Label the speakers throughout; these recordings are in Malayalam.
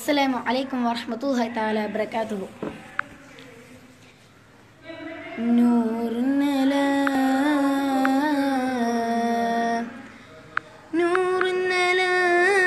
Speaker 1: السلام عليكم ورحمة الله تعالى وبركاته نور النلا نور النلا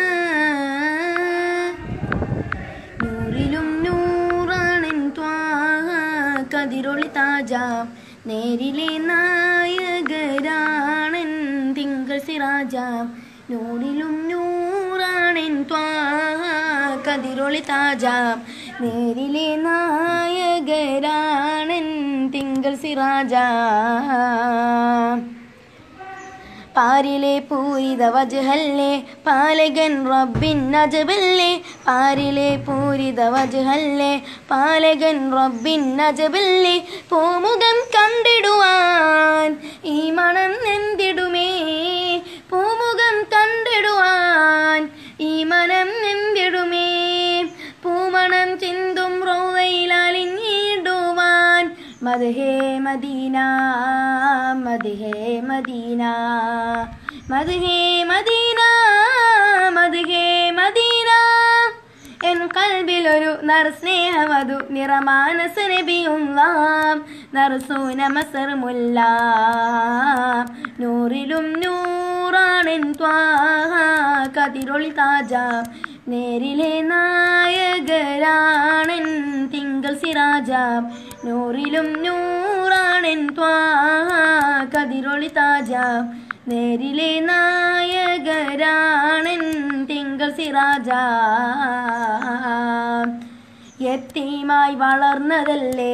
Speaker 1: നൂറിലും നൂറാണെൻ ത്വാഹ കതിരൊളി താജ നേരിലെ നായകരാണെൻ തിങ്കൾ സിറാജ നൂറിലും നൂറാണെൻ ത്വാഹ കതിരൊളി താജ നേരിലെ നായകരാണെൻ തിങ്കൾ സിറാജ പാരിലെ പൂരിത വജഹല്ലേ പാലകൻ റബ്ബിൻ നജബല്ലേ പാരിലെ പൂരിത വജഹല്ലേ പാലകൻ റബ്ബിൻ നജബല്ലേ പൂമുഖം കണ്ടിടുവാൻ ഈ മണം നെന്തിടുമേ പൂമുഖം കണ്ടിടുവാൻ ഈ മനം നെന്തിടുമേ പൂമണം ചിന്തും റോവയിലലിഞ്ഞിടുവാൻ മദ്ഹേ മദീന മദ്ഹേ മദീന മദ്ഹേ മദീന മദ്ഹേ മദീന എൻ കൽബിലൊരു നർസ്നേഹമതു നിറമാനസ നബിയുള്ളാം നർസൂന മസർ മുല്ല നൂറിലും നൂറാണെൻ ത്വാഹ കതിരൊളി താജ നേരിലെ നായകരാണെൻ തിങ്കൾ സിറാജ നൂറിലും നൂറാണെൻ ത്വാഹ കതിരൊളി താജ നേരിലെ നായകരാണെൻ തിങ്കൾ സിറാജ എത്തിയുമായി വളർന്നതല്ലേ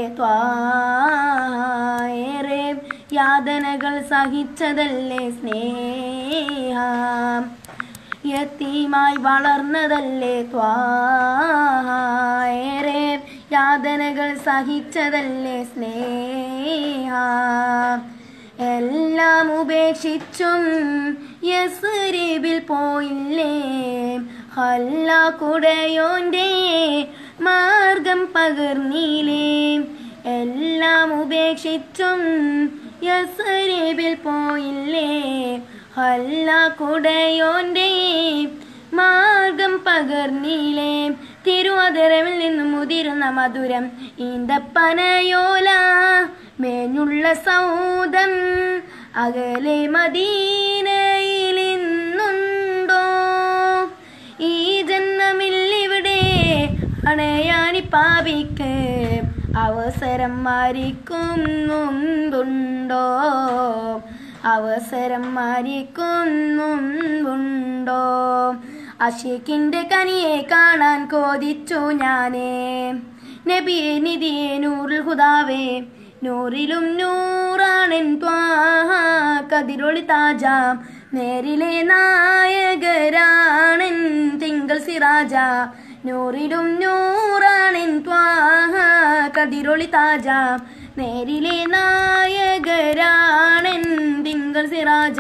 Speaker 1: ത്വാരേ യാതനകൾ സഹിച്ചതല്ലേ സ്നേഹം യത്തീമായി വളർന്നതല്ലേ ത്വാരേ യാതനകൾ സഹിച്ചതല്ലേ സ്നേഹ എല്ലാം ഉപേക്ഷിച്ചും യസ്രീബിൽ പോയില്ലേ ഹല്ല കുടയോന്റെ മാർഗം പകർന്നില്ലേ എല്ലാം ഉപേക്ഷിച്ചും യസ്രീബിൽ പോയില്ലേ ഹല്ല കുടയോന്റെ മാർഗം പകർന്നില്ലേ തിരുവതിരവിൽ നിന്നും മുതിരുന്ന മധുരം ഈന്തപ്പനയോല മേഞ്ഞുള്ള സൗദം അകലെ മദീനയിലിന്നുണ്ടോ ഈ ജന്മമില്ലിവിടെ അണയാനി പാപിക്ക് അവസരം മരിക്കുന്നുണ്ടോ അവസരം മരിക്കുന്നുണ്ടോ അഷിക്കിന്റെ കനിയെ കാണാൻ കോതിച്ചു ഞാനേ നബിയെ നിധിയെ നൂറിൽ ഹുദാവേ നൂറിലും നൂറാണെൻ ത്വാഹ കതിരൊളി താജ നേരിലെ നായകരാണെൻ തിങ്കൾ സിറാജ നൂറിലും നൂറാണെൻ ത്വാഹ കതിരൊളി താജ നേരിലെ നായകരാണെൻ തിങ്കൾ സിറാജ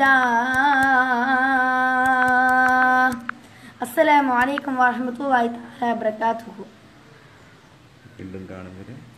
Speaker 1: അസ്സലാമു അലൈക്കും വറഹ്മത്തുള്ളാഹി തആല വബറകാതുഹു
Speaker 2: വീണ്ടും കാണുന്നവരെ